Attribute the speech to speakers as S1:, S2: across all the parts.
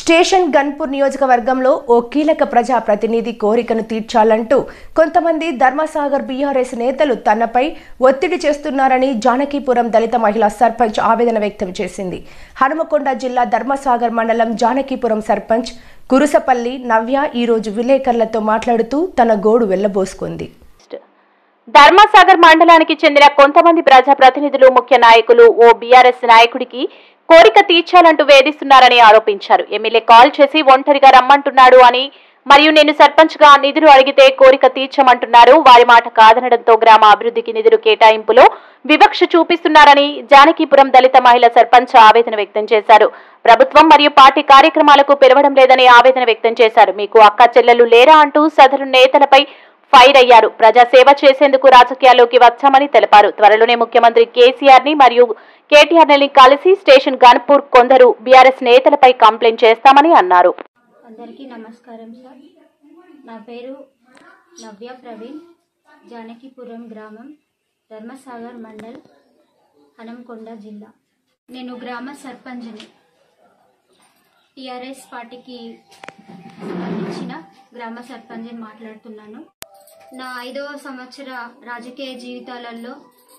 S1: station Ghanpur నియోజకవర్గంలో ఓ కీలక ప్రజా ప్రతినిధి కోరికను తీర్చాలంటూ కొంతమంది ధర్మసాగర్ బీఆర్ఎస్ నేతలు తనపై ఒత్తిడి చేస్తున్నారని జానకీపురం దళిత మహిళా సర్పంచ్ ఆవేదన వ్యక్తం చేసింది హనుమకొండ జిల్లా ధర్మసాగర్ మండలం జానకీపురం సర్పంచ్ కురుసపల్లి నవ్య ఈరోజు విలేకరులతో మాట్లాడుతూ తన గోడు వెళ్లబోసుకుంది
S2: ధర్మసాగర్ మండలానికి చెందిన కొంతమంది ప్రజాప్రతినిధులు ముఖ్య నాయకులు ఓ బీఆర్ఎస్ నాయకుడికి కోరిక తీర్చాలంటూ వేధిస్తున్నారని ఆరోపించారు ఎమ్మెల్యే కాల్ చేసి ఒంటరిగా రమ్మంటున్నాడు అని మరియు నేను సర్పంచ్ గా నిధులు అడిగితే కోరిక తీర్చమంటున్నారు వారి మాట కాదనడంతో గ్రామ అభివృద్ధికి నిధులు కేటాయింపులో వివక్ష చూపిస్తున్నారని జానకీపురం దళిత మహిళా సర్పంచ్ ఆవేదన వ్యక్తం చేశారు ప్రభుత్వం మరియు పార్టీ కార్యక్రమాలకు పిలవడం లేదని ఆవేదన వ్యక్తం చేశారు మీకు అక్క చెల్లెలు లేరా అంటూ సదరు నేతలపై ఫైర్ అయ్యారు ప్రజాసేవ చేసేందుకు రాజకీయాల్లోకి వచ్చామని తెలిపారు త్వరలోనే ముఖ్యమంత్రి కేసీఆర్ ని మరియు కేటీఆర్ ని కలిసి స్టేషన్ గన్పూర్ కొందరు బీఆర్ఎస్ నేతలపై కంప్లైంట్ చేస్తామని అన్నారు
S3: అందరికీ నమస్కారం సార్ నా పేరు నవ్య ప్రవీణ్ జానకిపురం గ్రామం ధర్మసాగర్ మండల్ హనంకొండ జిల్లా నేను గ్రామ సర్పంచ్ని టిఆర్ఎస్ పార్టీకి సంబంధించిన గ్రామ సర్పంచ్ని మాట్లాడుతున్నాను నా ఐదవ సంవత్సర రాజకీయ జీవితాలలో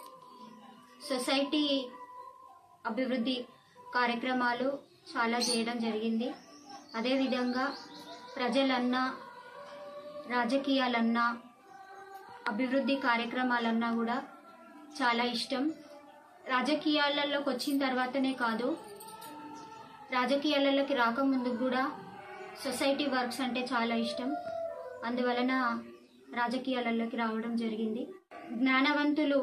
S3: సొసైటీ అభివృద్ధి కార్యక్రమాలు చాలా చేయడం జరిగింది అదేవిధంగా ప్రజలన్నా రాజకీయాలన్నా అభివృద్ధి కార్యక్రమాలన్నా కూడా చాలా ఇష్టం రాజకీయాలలోకి వచ్చిన తర్వాతనే కాదు రాజకీయాలలోకి రాకముందు కూడా సొసైటీ వర్క్స్ అంటే చాలా ఇష్టం అందువలన రాజకీయాలలోకి రావడం జరిగింది జ్ఞానవంతులు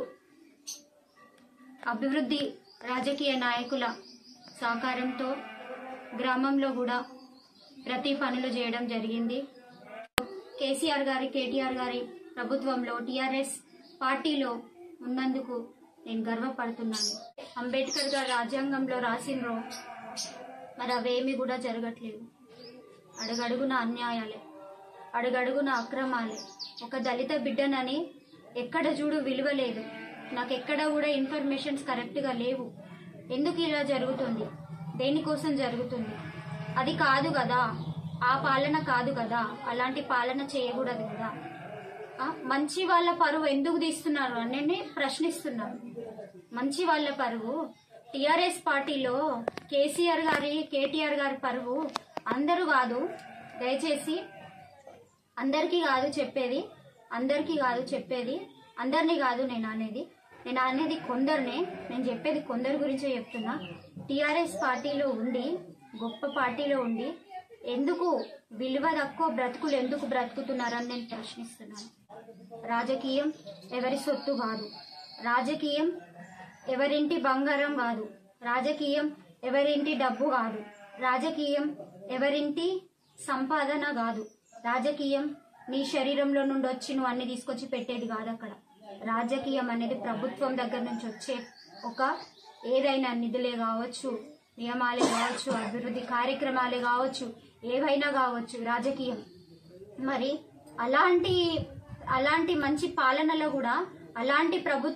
S3: అభివృద్ధి రాజకీయ నాయకుల సహకారంతో గ్రామంలో కూడా ప్రతి పనులు చేయడం జరిగింది కేసీఆర్ గారి కేటీఆర్ గారి ప్రభుత్వంలో టీఆర్ఎస్ పార్టీలో ఉన్నందుకు నేను గర్వపడుతున్నాను అంబేద్కర్ గారు రాజ్యాంగంలో రాసినరో మరి అవేమి కూడా జరగట్లేవు అడుగడుగున అన్యాయాలే అడుగడుగున అక్రమాలే ఒక దళిత బిడ్డనని ఎక్కడ చూడు విలువ లేదు నాకు ఎక్కడ కూడా ఇన్ఫర్మేషన్స్ కరెక్ట్గా లేవు ఎందుకు ఇలా జరుగుతుంది దేనికోసం జరుగుతుంది అది కాదు కదా ఆ పాలన కాదు కదా అలాంటి పాలన చేయకూడదు కదా ఆ, మంచి వాళ్ళ పరువు ఎందుకు తీస్తున్నారు అని నేను ప్రశ్నిస్తున్నాను మంచి వాళ్ళ పరువు టిఆర్ఎస్ పార్టీలో కేసీఆర్ గారి కేటీఆర్ గారి పరువు అందరూ కాదు దయచేసి అందరికీ కాదు చెప్పేది అందరికీ కాదు చెప్పేది అందరినీ కాదు నేను అనేది నేను అనేది కొందరినే నేను చెప్పేది కొందరి గురించే చెప్తున్నా టీఆర్ఎస్ పార్టీలో ఉండి గొప్ప పార్టీలో ఉండి ఎందుకు విలువ తక్కువ బ్రతుకులు ఎందుకు బ్రతుకుతున్నారని నేను ప్రశ్నిస్తున్నాను రాజకీయం ఎవరి సొత్తు కాదు రాజకీయం ఎవరింటి బంగారం కాదు రాజకీయం ఎవరింటి డబ్బు కాదు రాజకీయం ఎవరింటి సంపాదన కాదు రాజకీయం నీ శరీరంలో నుండి వచ్చి నువ్వు అన్ని తీసుకొచ్చి పెట్టేది కాదు అక్కడ రాజకీయం అనేది ప్రభుత్వం దగ్గర నుంచి వచ్చే ఒక ఏదైనా నిధులే కావచ్చు నియమాలే కావచ్చు అభివృద్ధి కార్యక్రమాలే కావచ్చు ఏవైనా కావచ్చు రాజకీయం మరి అలాంటి అలాంటి మంచి పాలనలో కూడా అలాంటి ప్రభుత్వం